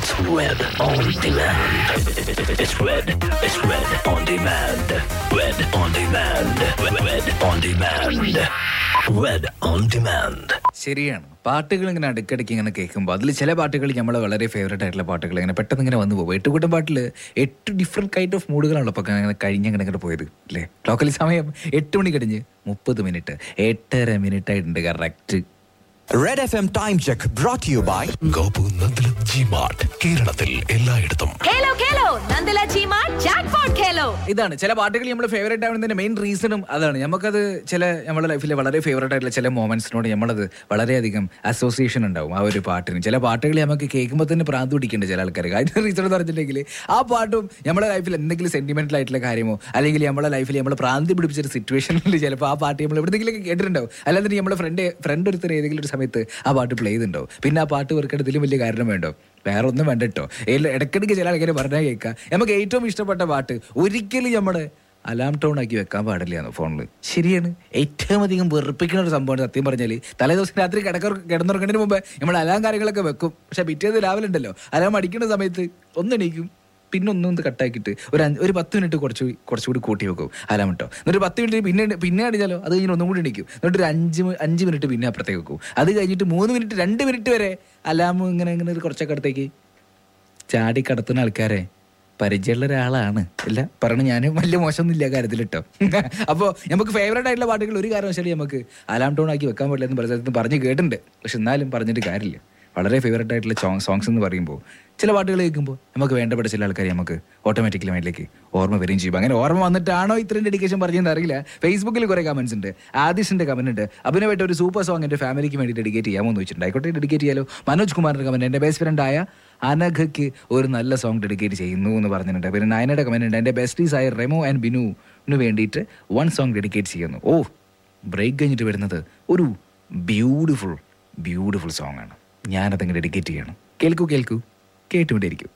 It's Red on demand. It's Red. It's Red on demand. Red on demand. Red on demand. Red on demand. ശരിയാണ് പാട്ടുകൾ ഇങ്ങനെ അടുക്കടിക്ക് ഇങ്ങനെ കേൾക്കുമ്പോൾ അതിൽ ചില പാട്ടുകൾ നമ്മളെ വളരെ ഫേവറേറ്റ് ആയിട്ടുള്ള പാട്ടുകൾ ഇങ്ങനെ പെട്ടെന്ന് ഇങ്ങനെ വന്നു പോകും എട്ടുകൂട്ടം പാട്ടിൽ എട്ട് ഡിഫറെൻറ്റ് കൈൻഡ് ഓഫ് മൂഡുകളാണല്ലോ ഇപ്പോൾ അങ്ങനെ കഴിഞ്ഞ് അങ്ങനെ ഇങ്ങോട്ട് പോയത് അല്ലേ ലോക്കൽ സമയം എട്ട് മണി കഴിഞ്ഞ് മുപ്പത് മിനിറ്റ് എട്ടര മിനിറ്റ് ആയിട്ടുണ്ട് correct Red FM Time Check brought to you by Gopu Nandanam G mart കേരളത്തിൽ എല്ലായിടത്തും ഖേലോ ഖേലോ നന്ദല ചീമാ ജാക്ക്പോട്ട് ഖേലോ ഇതാണ് ചില പാട്ടുകൾ നമ്മൾ ഫേവറേറ്റ് ആവുന്നതിന്റെ മെയിൻ റീസണും അതാണ് നമുക്കത് ചില നമ്മുടെ ലൈഫിൽ വളരെ ഫേവറേറ്റ് ആയിട്ടുള്ള ചില മൊമെന്റ്സിനോട് നമ്മളത് വളരെയധികം അസോസിയേഷൻ ഉണ്ടാവും ആ ഒരു പാട്ടിന് ചില പാട്ടുകൾ നമുക്ക് കേൾക്കുമ്പോൾ തന്നെ പ്രാന്ത് പിടിക്കേണ്ട ചില ആൾക്കാർ അതിന്റെ റീസൺ എന്ന് പറഞ്ഞിട്ടുണ്ടെങ്കിൽ ആ പാട്ടും നമ്മുടെ ലൈഫിൽ എന്തെങ്കിലും സെന്റിമെന്റൽ ആയിട്ടുള്ള കാര്യമോ അല്ലെങ്കിൽ നമ്മുടെ ലൈഫിൽ നമ്മൾ പ്രാന്തി പിടിപ്പിച്ചൊരു സിറ്റുവേഷനിൽ ചിലപ്പോൾ ആ പാട്ട് നമ്മൾ എവിടെയെങ്കിലും കേട്ടിട്ടുണ്ടാവും അല്ലാതെ നമ്മുടെ ഫ്രണ്ട് ഫ്രണ്ട് ഒരുത്തർ ഏതെങ്കിലും ഒരു സമയത്ത് ആ പാട്ട് പ്ലേ ചെയ്തിട്ടുണ്ടാവും പിന്നെ ആ പാട്ട് വെറുക്കേണ്ട ഇതിലും വലിയ കാരണം വേണ്ടോ വേറെ ഒന്നും വേണ്ട കേട്ടോ ഇടയ്ക്കിടയ്ക്ക് ചില ആൾക്കാർ പറഞ്ഞാൽ കേൾക്കാം നമുക്ക് ഏറ്റവും ഇഷ്ടപ്പെട്ട പാട്ട് ഒരിക്കലും നമ്മുടെ അലാം ടോൺ ആക്കി വെക്കാൻ പാടില്ല ഫോണിൽ ശരിയാണ് ഏറ്റവും അധികം വെറുപ്പിക്കുന്ന ഒരു സംഭവമാണ് സത്യം പറഞ്ഞാൽ തലേദിവസം രാത്രി കിടക്ക കിടന്നുറങ്ങുന്നതിന് മുമ്പ് നമ്മൾ അലാം കാര്യങ്ങളൊക്കെ വെക്കും പക്ഷെ പിറ്റേന്ന് രാവിലെ ഉണ്ടല്ലോ അലാം അടിക്കുന്ന സമയത്ത് ഒന്നെണീക്കും പിന്നെ ഒന്നും ഒന്ന് കട്ടാക്കിയിട്ട് ഒരു അഞ്ച് ഒരു പത്ത് മിനിറ്റ് കുറച്ച് കുറച്ചുകൂടി കൂട്ടി വെക്കും അലാം കേട്ടോ എന്നിട്ട് പത്ത് മിനിറ്റ് പിന്നെ പിന്നെ അടിച്ചാലോ അത് കഴിഞ്ഞ് ഒന്നും കൂടി എണീക്കും എന്നിട്ട് ഒരു അഞ്ച് മി- അഞ്ച് മിനിറ്റ് പിന്നെ അപ്പുറത്തേക്ക് വെക്കും അത് കഴിഞ്ഞിട്ട് മൂന്ന് മിനിറ്റ് രണ്ട് മിനിറ്റ് വരെ അലാം ഇങ്ങനെ ഇങ്ങനെ ഒരു കുറച്ചൊക്കെ അടുത്തേക്ക് ചാടി കടത്തുന്ന ആൾക്കാരെ പരിചയമുള്ള ഒരാളാണ് ഇല്ല പറയണ ഞാനും വലിയ മോശമൊന്നുമില്ല കാര്യത്തിൽ കേട്ടോ അപ്പോൾ നമുക്ക് ഫേവറേറ്റ് ആയിട്ടുള്ള പാട്ടുകൾ ഒരു കാരണവശാലും നമുക്ക് അലാം ടോൺ ആക്കി വെക്കാൻ പറ്റില്ല എന്ന് പറഞ്ഞ സ്ഥലത്ത് പറഞ്ഞ് കേട്ടിട്ടുണ്ട് പക്ഷെ എന്നാലും പറഞ്ഞിട്ട് കാര്യമില്ല വളരെ ഫേവറേറ്റ് ആയിട്ടുള്ള സോങ്സ് എന്ന് പറയുമ്പോൾ ചില പാട്ടുകൾ കേൾക്കുമ്പോൾ നമുക്ക് വേണ്ടപ്പെട്ട ചില ആൾക്കാർ നമുക്ക് ഓട്ടോമാറ്റിക്കലി മൈൻഡിലേക്ക് ഓർമ്മ വരികയും ചെയ്യും അങ്ങനെ ഓർമ്മ വന്നിട്ടാണോ ഇത്രയും ഡെഡിക്കേഷൻ പറഞ്ഞതെന്ന് അറിയില്ല ഫേസ്ബുക്കിൽ കുറേ കമന്റ്സ് ഉണ്ട് ആദിഷിന്റെ കമന്റ് ഉണ്ട് അഭിനവായിട്ട് ഒരു സൂപ്പർ സോങ് എൻ്റെ ഫാമിലിക്ക് വേണ്ടി ഡെഡിക്കേറ്റ് ചെയ്യാമോ എന്ന് വെച്ചിട്ടുണ്ട് ആയിക്കോട്ടെ ഡെഡിക്കേറ്റ് ചെയ്യാലോ മനോജ് കുമാറിന്റെ കമന്റ് എൻ്റെ ബെസ്റ്റ് ഫ്രണ്ട് ആയ അനഘയ്ക്ക് ഒരു നല്ല സോങ് ഡെഡിക്കേറ്റ് ചെയ്യുന്നു എന്ന് പറഞ്ഞിട്ടുണ്ട് പിന്നെ നയനയുടെ കമന്റ് ഉണ്ട് എൻ്റെ ബെസ്റ്റീസ് ആയ റെമോ ആൻഡ് ബിനുവിന് വേണ്ടിയിട്ട് വൺ സോങ് ഡെഡിക്കേറ്റ് ചെയ്യുന്നു ഓ ബ്രേക്ക് കഴിഞ്ഞിട്ട് വരുന്നത് ഒരു ബ്യൂട്ടിഫുൾ ബ്യൂട്ടിഫുൾ സോങ് ആണ് ഞാനതങ്ങ് ഡെഡിക്കേറ്റ് ചെയ്യണം കേൾക്കൂ കേൾക്കൂ കേട്ടുകൊണ്ടേയിരിക്കും